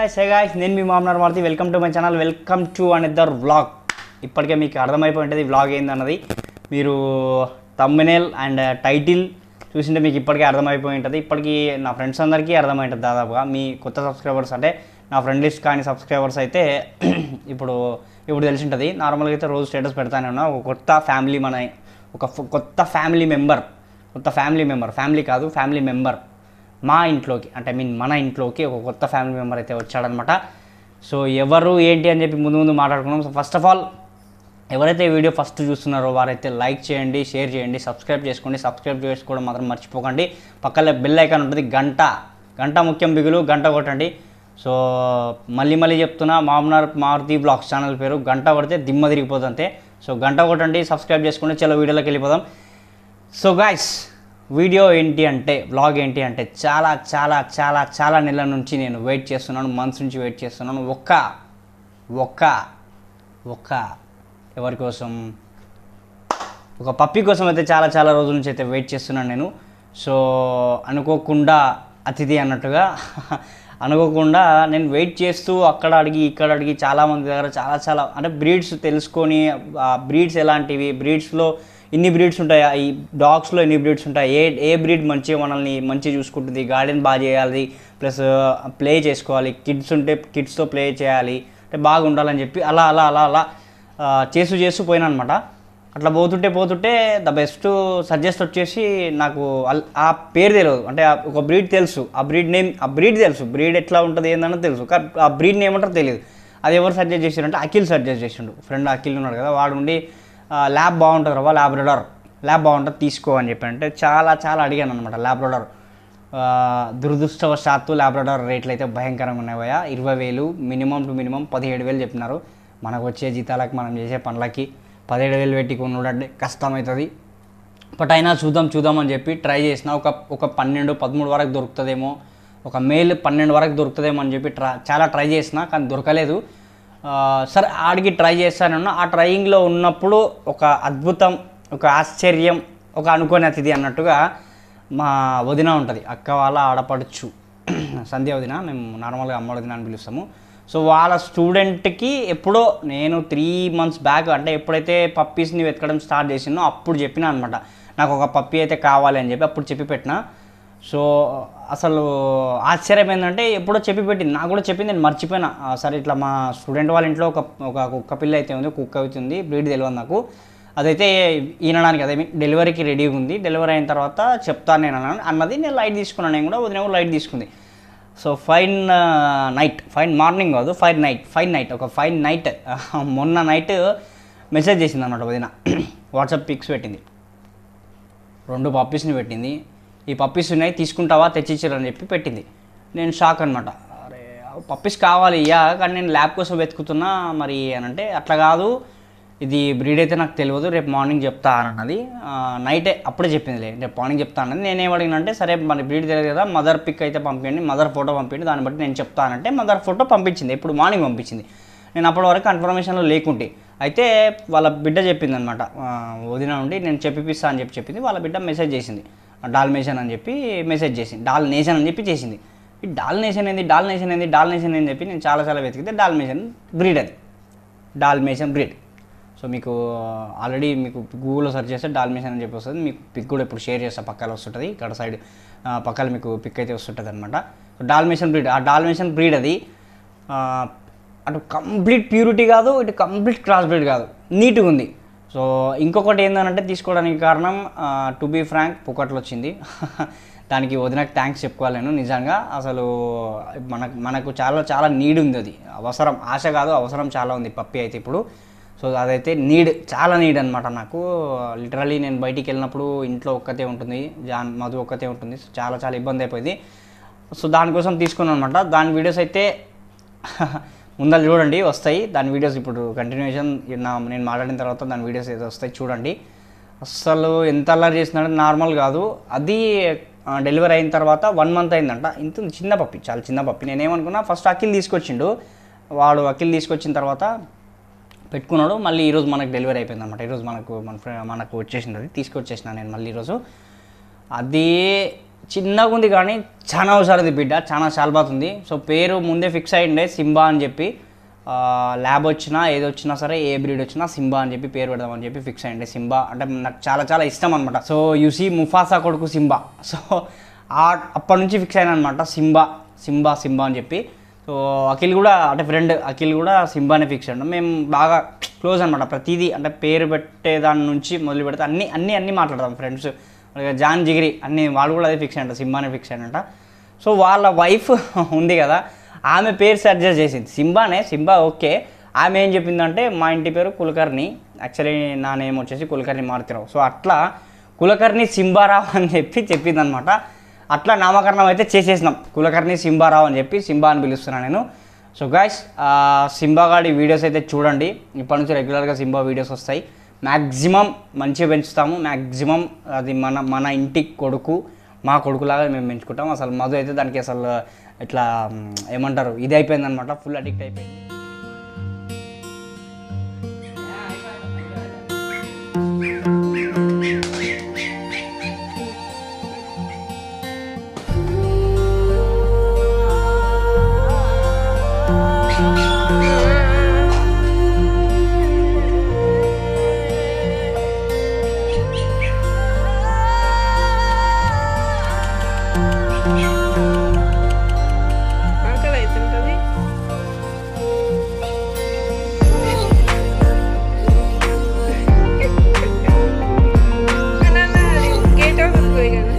guys hey guys నేను మీ మామనార్ Maruti welcome to my channel welcome to another vlog ఇప్పటికే మీకు అర్థమైపోయి ఉంటుంది వ్లాగ్ ఏందన్నది మీరు తమ్మినేల్ అండ్ టైటిల్ చూసింటే మీకు ఇప్పటికే అర్థమైపోయి ఉంటుంది ఇప్పటికీ నా ఫ్రెండ్స్ అందరికీ అర్థమై ఉంటుంది దాదాపుగా మీ కొత్త సబ్స్క్రైబర్స్ అంటే నా ఫ్రెండ్ లిస్ట్ కానీ సబ్స్క్రైబర్స్ అయితే ఇప్పుడు ఇప్పుడు తెలిసి ఉంటుంది నార్మల్గా అయితే రోజు స్టేటస్ పెడతానే ఉన్నా ఒక కొత్త ఫ్యామిలీ మన ఒక ఫ- కొత్త ఫ్యామిలీ మెంబర్ కొత్త ఫ్యామిలీ మెంబర్ ఫ్యామిలీ కాదు ఫ్యామిలీ మెంబర్ మా ఇంట్లోకి అంటే మీన్ మన ఇంట్లోకి ఒక కొత్త ఫ్యామిలీ మెంబర్ అయితే వచ్చాడనమాట సో ఎవరు ఏంటి అని చెప్పి ముందు ముందు మాట్లాడుకున్నాం సో ఫస్ట్ ఆఫ్ ఆల్ ఎవరైతే ఈ వీడియో ఫస్ట్ చూస్తున్నారో వారైతే లైక్ చేయండి షేర్ చేయండి సబ్స్క్రైబ్ చేసుకోండి సబ్స్క్రైబ్ చేసుకోవడం మాత్రం మర్చిపోకండి పక్కన బెల్ ఐకాన్ ఉంటుంది గంట గంట ముఖ్యం బిగులు గంట కొట్టండి సో మళ్ళీ మళ్ళీ చెప్తున్నా మామనార్ మారుతి బ్లాగ్స్ ఛానల్ పేరు గంట కొడితే దిమ్మ తిరిగిపోతుంది అంతే సో గంట కొట్టండి సబ్స్క్రైబ్ చేసుకోండి చలో వీడియోలోకి వెళ్ళిపోదాం సో గాయస్ వీడియో ఏంటి అంటే వ్లాగ్ ఏంటి అంటే చాలా చాలా చాలా చాలా నెలల నుంచి నేను వెయిట్ చేస్తున్నాను మంత్స్ నుంచి వెయిట్ చేస్తున్నాను ఒక్క ఒక్క ఒక్క ఎవరి కోసం ఒక పప్పి కోసం అయితే చాలా చాలా రోజుల నుంచి అయితే వెయిట్ చేస్తున్నాను నేను సో అనుకోకుండా అతిథి అన్నట్టుగా అనుకోకుండా నేను వెయిట్ చేస్తూ అక్కడ అడిగి ఇక్కడ అడిగి చాలామంది దగ్గర చాలా చాలా అంటే బ్రీడ్స్ తెలుసుకొని ఆ బ్రీడ్స్ ఎలాంటివి బ్రీడ్స్లో ఇన్ని బ్రీడ్స్ ఉంటాయి ఈ డాగ్స్లో ఎన్ని బ్రీడ్స్ ఉంటాయి ఏ ఏ బ్రీడ్ మంచిగా మనల్ని మంచిగా చూసుకుంటుంది గార్డెన్ బాగా చేయాలి ప్లస్ ప్లే చేసుకోవాలి కిడ్స్ ఉంటే కిడ్స్తో ప్లే చేయాలి అంటే బాగా ఉండాలని చెప్పి అలా అలా అలా అలా ఆ, చేస్తూ చేస్తూ పోయినా అనమాట అట్లా పోతుంటే పోతుంటే ద బెస్ట్ సజెస్ట్ వచ్చేసి నాకు అల్- ఆ పేరు తెలియదు అంటే ఆ ఒక బ్రీడ్ తెలుసు ఆ బ్రీడ్ నేమ్ ఆ బ్రీడ్ తెలుసు బ్రీడ్ ఎట్లా ఉంటుంది ఏందన్నది తెలుసు కానీ ఆ బ్రీడ్ నేమ్ అంటారు తెలియదు అది ఎవరు సజెస్ట్ చేసిండంటే అఖిల్ సజెస్ట్ చేసిండు ఫ్రెండ్ అఖిల్ ఉన్నాడు కదా వాడు ఉండి ల్యాబ్ బాగుంటుంది రా ల్యాబ్రడర్ ల్యాబ్ బాగుంటుంది తీసుకో అని చెప్పి అంటే చాలా చాలా అడిగాను అనమాట ల్యాబ్రడర్ దురదృష్టవశాత్తు ల్యాబ్రడర్ రేట్లు అయితే భయంకరంగా ఉన్నాయి భయ్యా ఇరవై వేలు మినిమం టు మినిమం పదిహేడు వేలు చెప్పినారు మనకు వచ్చే జీతాలకు మనం చేసే పనులకి పదిహేడు వేలు పెట్టి కొనుడంటే కష్టమవుతుంది బట్ అయినా చూద్దాం చూద్దాం అని చెప్పి ట్రై చేసిన ఒక ఒక పన్నెండు పదమూడు వరకు దొరుకుతుందేమో ఒక మేల్ పన్నెండు వరకు దొరుకుతుందేమో అని చెప్పి ట్రా చాలా ట్రై చేసిన కానీ దొరకలేదు ఆ, సరే ఆడికి ట్రై చేస్తానన్నా ఆ ట్రయింగ్లో ఉన్నప్పుడు ఒక అద్భుతం ఒక ఆశ్చర్యం ఒక అనుకోని అతిథి అన్నట్టుగా మా వదిన ఉంటుంది అక్క వాళ్ళ ఆడపడుచు సంధ్య వదిన మేము నార్మల్గా అమ్మ వదిన అని పిలుస్తాము సో వాళ్ళ స్టూడెంట్కి ఎప్పుడో నేను త్రీ మంత్స్ బ్యాక్ అంటే ఎప్పుడైతే పప్పీస్ని వెతకడం స్టార్ట్ చేసినో అప్పుడు చెప్పిన అనమాట నాకు ఒక పప్పీ అయితే కావాలి అని చెప్పి అప్పుడు చెప్పి పెట్టిన సో అసలు ఆశ్చర్యం ఏంటంటే ఎప్పుడో చెప్పి పెట్టింది నాకు కూడా చెప్పింది నేను మర్చిపోయినా ఆ, సరే ఇట్లా మా స్టూడెంట్ వాళ్ళ ఇంట్లో ఒక ఒక కుక్క పిల్ల అయితే ఉంది కుక్క అవుతుంది బ్రీడ్ తెలియదు నాకు అదైతే ఈనడానికి అదే డెలివరీకి రెడీగా ఉంది డెలివరీ అయిన తర్వాత చెప్తాను నేను అన్నాను అన్నది నేను లైట్ తీసుకున్నాను నేను కూడా వదిన కూడా లైట్ తీసుకుంది so fine night fine morning కాదు ఫైన్ నైట్ ఫైన్ నైట్ ఒక ఫైన్ నైట్ మొన్న నైట్ మెసేజ్ చేసింది అనమాట వదిన వాట్సాప్ పిక్స్ పెట్టింది రెండు పప్పీస్ని పెట్టింది ఈ పప్పీస్ ఉన్నాయి తీసుకుంటావా తెచ్చిచ్చారని చెప్పి పెట్టింది నేను షాక్ అనమాట అరే పప్పీస్ కావాలి ఇయ్యా కానీ నేను ల్యాబ్ కోసం వెతుకుతున్నా మరి అని అంటే అట్లా కాదు ఇది బ్రీడ్ అయితే నాకు తెలియదు రేపు మార్నింగ్ చెప్తా అని అన్నది ఆ, నైటే అప్పుడే చెప్పిందిలే రేపు మార్నింగ్ చెప్తా అన్నది నేనేం అడిగినంటే సరే మరి బ్రీడ్ తెలియదు కదా మదర్ పిక్ అయితే పంపించండి మదర్ ఫోటో పంపించండి దాన్ని బట్టి నేను చెప్తానంటే మదర్ ఫోటో పంపించింది ఇప్పుడు మార్నింగ్ పంపించింది నేను అప్పటి వరకు కన్ఫర్మేషన్లో లేకుంటే అయితే వాళ్ళ బిడ్డ చెప్పింది అనమాట వదిన ఉండి నేను చెప్పిపిస్తా అని చెప్పి చెప్పింది వాళ్ళ బిడ్డ మెసేజ్ చేసింది డాల్ నేషన్ అని చెప్పి మెసేజ్ చేసింది డాల్ నేషన్ అని చెప్పి చేసింది ఈ డాల్ నేషన్ ఏంది డాల్ నేషన్ ఏంది డాల్ నేషన్ అని చెప్పి నేను చాలా చాలా వెతికితే డాల్ నేషన్ బ్రీడ్ అది డాల్మేషన్ బ్రీడ్ సో మీకు ఆల్రెడీ మీకు గూగుల్లో సెర్చ్ చేస్తే డాల్మేషన్ అని చెప్పి వస్తుంది మీకు పిక్ కూడా ఇప్పుడు షేర్ చేస్తా పక్కన వస్తుంటుంది ఇక్కడ సైడ్ ఆ, పక్కన మీకు పిక్ అయితే వస్తుంటుంది అనమాట సో డాల్మేషన్ బ్రీడ్ ఆ డాల్మేషన్ బ్రీడ్ అది ఆ, అటు కంప్లీట్ ప్యూరిటీ కాదు ఇటు కంప్లీట్ క్రాస్ బ్రీడ్ కాదు నీట్గా ఉంది సో ఇంకొకటి ఏంటంటే తీసుకోవడానికి కారణం టు బీ ఫ్రాంక్ పుకట్లో వచ్చింది దానికి వదినకు థ్యాంక్స్ చెప్పుకోవాలి నేను నిజంగా అసలు మనకు మనకు చాలా చాలా నీడ్ ఉంది అది అవసరం ఆశ కాదు అవసరం చాలా ఉంది పప్పి అయితే ఇప్పుడు సో అదైతే నీడ్ చాలా నీడ్ అనమాట నాకు లిటరలీ నేను బయటికి వెళ్ళినప్పుడు ఇంట్లో ఒక్కతే ఉంటుంది జాన్ మధు ఒక్కతే ఉంటుంది సో చాలా చాలా ఇబ్బంది అయిపోయింది సో దానికోసం తీసుకున్నాను అనమాట దాని వీడియోస్ అయితే ముందర చూడండి వస్తాయి దాని వీడియోస్ ఇప్పుడు కంటిన్యూషన్ నా నేను మాట్లాడిన తర్వాత దాని వీడియోస్ అయితే వస్తాయి చూడండి అస్సలు ఎంత అల్లరి చేస్తున్నాడు నార్మల్ కాదు అది డెలివరీ అయిన తర్వాత వన్ మంత్ అయిందంట ఇంత ఉంది, చిన్న పప్పి చాలా చిన్న పప్పి నేనేమనుకున్నా ఫస్ట్ అఖిల్ తీసుకొచ్చిండు వాడు అఖిల్ తీసుకొచ్చిన తర్వాత పెట్టుకున్నాడు మళ్ళీ ఈరోజు మనకు డెలివరీ అయిపోయింది అనమాట ఈరోజు మనకు మన ఫ్రె మనకు వచ్చేసింది అది తీసుకొచ్చేసిన నేను మళ్ళీ ఈరోజు అది చిన్నగా ఉంది కానీ చాలా అవసరం బిడ్డ చాలా చాలబాతుంది సో పేరు ముందే ఫిక్స్ అయ్యిండే సింబా అని చెప్పి ఆ, ల్యాబ్ వచ్చినా ఏది వచ్చినా సరే ఏ బ్రీడ్ వచ్చినా సింబా అని చెప్పి పేరు పెడదామని చెప్పి ఫిక్స్ అయ్యిండే సింబా అంటే నాకు చాలా చాలా ఇష్టం అనమాట సో యూసీ ముఫాసా కొడుకు సింబా సో ఆ అప్పటి నుంచి ఫిక్స్ అయినా అనమాట సింబా సింబా సింబా అని చెప్పి సో అఖిల్ కూడా అంటే ఫ్రెండ్ అఖిల్ కూడా సింబానే ఫిక్స్ అయ్యాడు మేము బాగా క్లోజ్ అనమాట ప్రతిదీ అంటే పేరు పెట్టే దాని నుంచి మొదలు పెడితే అన్ని అన్ని అన్ని మాట్లాడతాం ఫ్రెండ్స్ జాన్ జిగిరి అన్ని వాళ్ళు కూడా అదే ఫిక్స్ అయ్యంట సింబానే ఫిక్స్ అయ్యంట సో వాళ్ళ వైఫ్ ఉంది కదా ఆమె పేరు సజెస్ట్ చేసింది సింబానే సింబా ఓకే ఆమె ఏం చెప్పిందంటే మా ఇంటి పేరు కులకర్ణి యాక్చువల్లీ నా నేమ్ వచ్చేసి కులకర్ణి మారుతిరావు సో అట్లా కులకర్ణి సింబారావు అని చెప్పి చెప్పిందనమాట అట్లా నామకరణం అయితే చేసేసినాం కులకర్ణి సింబారావు అని చెప్పి సింబా అని పిలుస్తున్నాను నేను సో గాయస్ సింబా గాడి వీడియోస్ అయితే చూడండి ఇప్పటి నుంచి రెగ్యులర్గా సింబా వీడియోస్ వస్తాయి మ్యాక్సిమం మంచిగా పెంచుతాము మ్యాక్సిమం అది మన మన ఇంటి కొడుకు మా కొడుకులాగా మేము పెంచుకుంటాం అసలు మధు అయితే దానికి అసలు ఇట్లా మ్, ఏమంటారు ఇది అయిపోయింది అనమాట ఫుల్ అడిక్ట్ అయిపోయింది ఆకలి అవుతుంటుంది గేట్ అవుతుంది పోయి కదా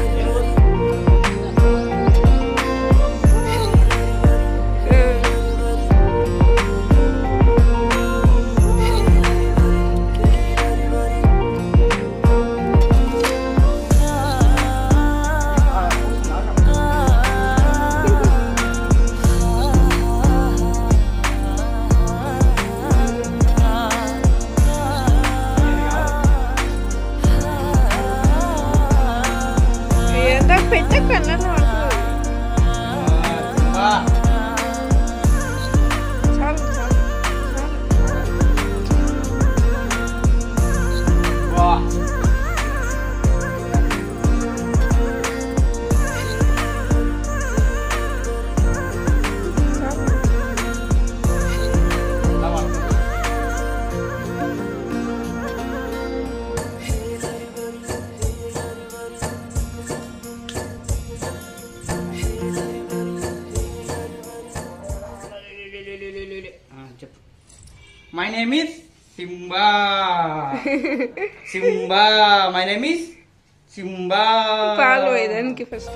ఏంటో పెట్ట కళ్ళను చాలు చాలు చెప్పు my name is Simba Simba my name is Simba పాలు పోయేదానికి ఫస్ట్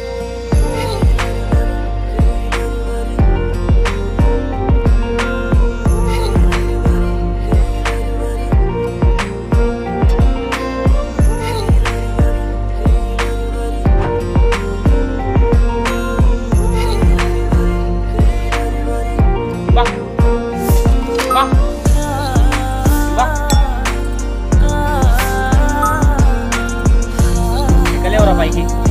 బా బా బా ఎక్కలేవరా పైకి